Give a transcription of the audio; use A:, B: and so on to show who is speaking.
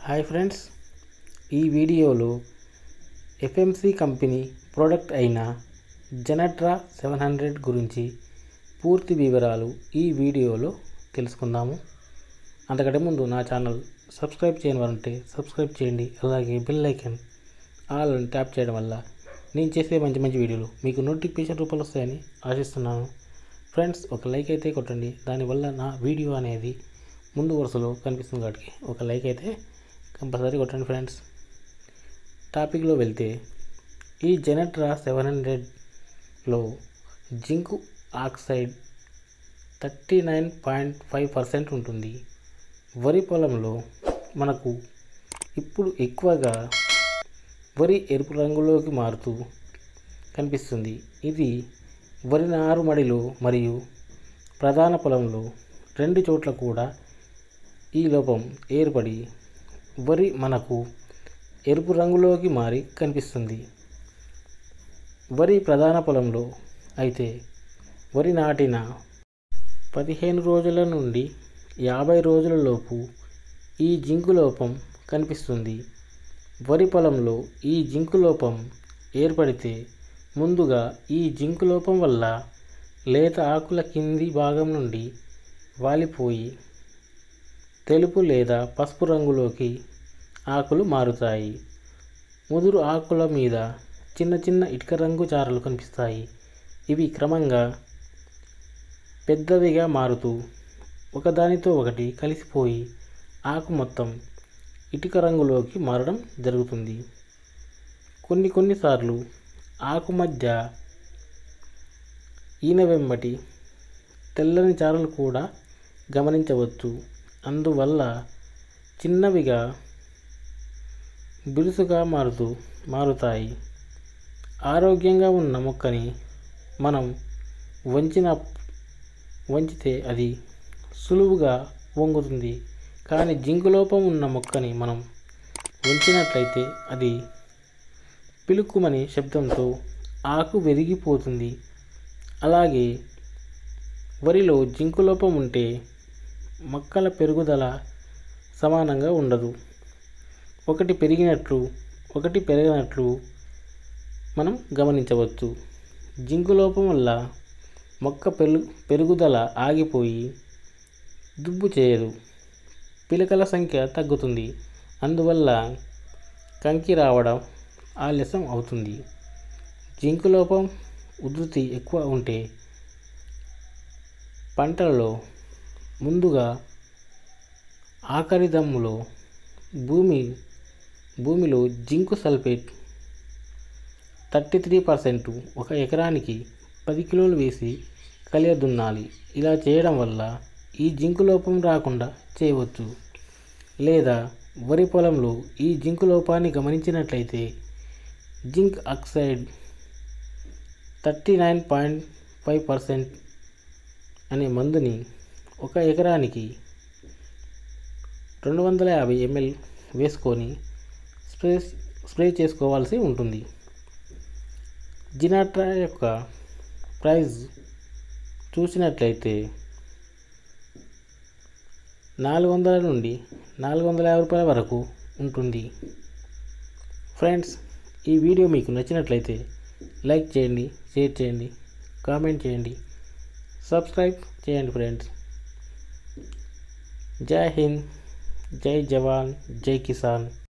A: hi friends ఈ వీడియోలో FMC company product అయిన జెనట్రా సెవెన్ హండ్రెడ్ గురించి పూర్తి వివరాలు ఈ వీడియోలో తెలుసుకుందాము అంతకంటే ముందు నా ఛానల్ సబ్స్క్రైబ్ చేయని వారు ఉంటే సబ్స్క్రైబ్ చేయండి అలాగే బెల్ ఐకన్ ఆల్ అని ట్యాప్ చేయడం వల్ల నేను చేసే మంచి మంచి వీడియోలు మీకు నోటిఫికేషన్ రూపంలో వస్తాయని ఆశిస్తున్నాను ఫ్రెండ్స్ ఒక లైక్ అయితే కొట్టండి దానివల్ల నా వీడియో అనేది ముందు వరుసలో కనిపిస్తుంది కాబట్టి ఒక లైక్ అయితే కంపల్సరీ కొట్టండి ఫ్రెండ్స్ టాపిక్లో వెళ్తే ఈ జెనట్రా సెవెన్ హండ్రెడ్లో zinc oxide thirty nine point five percent ఉంటుంది వరి పొలంలో మనకు ఇప్పుడు ఎక్కువగా వరి ఎరుపు రంగులోకి మారుతూ కనిపిస్తుంది ఇది వరి నారుమడిలో మరియు ప్రధాన పొలంలో రెండు చోట్ల కూడా ఈ లోపం ఏర్పడి వరి మనకు ఎరుపు రంగులోకి మారి కనిపిస్తుంది వరి ప్రధాన పొలంలో అయితే వరి నాటిన పదిహేను రోజుల నుండి యాభై రోజుల లోపు ఈ జింకు లోపం కనిపిస్తుంది వరి పొలంలో ఈ జింకు లోపం ఏర్పడితే ముందుగా ఈ జింకు లోపం వల్ల లేత ఆకుల కింది భాగం నుండి వాలిపోయి తెలుపు లేదా పసుపు రంగులోకి ఆకులు మారుతాయి ముదురు ఆకుల మీద చిన్న చిన్న ఇటుక రంగు చారలు కనిపిస్తాయి ఇవి క్రమంగా పెద్దవిగా మారుతూ ఒకదానితో ఒకటి కలిసిపోయి ఆకు మొత్తం ఇటుక రంగులోకి మారడం జరుగుతుంది కొన్ని కొన్నిసార్లు ఆకు మధ్య ఈన వెంబటి తెల్లని చారలు కూడా గమనించవచ్చు అందువల్ల చిన్నవిగా బిరుసుగా మారుతూ మారుతాయి ఆరోగ్యంగా ఉన్న మొక్కని మనం వంచిన వంచితే అది సులువుగా వంగుతుంది కానీ జింకు లోపం ఉన్న మొక్కని మనం వంచినట్లయితే అది పిలుక్కుమని శబ్దంతో ఆకు వెరిగిపోతుంది అలాగే వరిలో జింకు లోపం ఉంటే మొక్కల పెరుగుదల సమానంగా ఉండదు ఒకటి పెరిగినట్లు ఒకటి పెరిగినట్లు మనం గమనించవచ్చు జింకు లోపం వల్ల మొక్క పెరుగు పెరుగుదల ఆగిపోయి దుబ్బు చేయదు పిలకల సంఖ్య తగ్గుతుంది అందువల్ల కంకి రావడం ఆలస్యం అవుతుంది జింకు లోపం ఉధృతి ఎక్కువ ఉంటే పంటలలో ముందుగా ఆఖరి దమ్ములో భూమి భూమిలో zinc sulphate thirty three percent ఒక ఎకరానికి పది కిలోలు వేసి కలియ దున్నాలి ఇలా చేయడం వల్ల ఈ జింకు లోపం రాకుండా చేయవచ్చు లేదా వరి పొలంలో ఈ జింకు లోపాన్ని గమనించినట్లయితే zinc oxide thirty nine point five percent అనే మందుని ఒక ఎకరానికి రెండు వందల యాభై ఎంఎల్ వేసుకొని స్ప్రే స్ప్రే చేసుకోవాల్సి ఉంటుంది జినాట్రా యొక్క ప్రైస్ చూసినట్లయితే నాలుగు వందల నుండి నాలుగు వందల యాభై రూపాయల వరకు ఉంటుంది ఫ్రెండ్స్ ఈ వీడియో మీకు నచ్చినట్లయితే లైక్ చేయండి షేర్ చేయండి కామెంట్ చేయండి సబ్స్క్రైబ్ చేయండి ఫ్రెండ్స్ జై హింద్ జై జవాన్ జై కిసాన్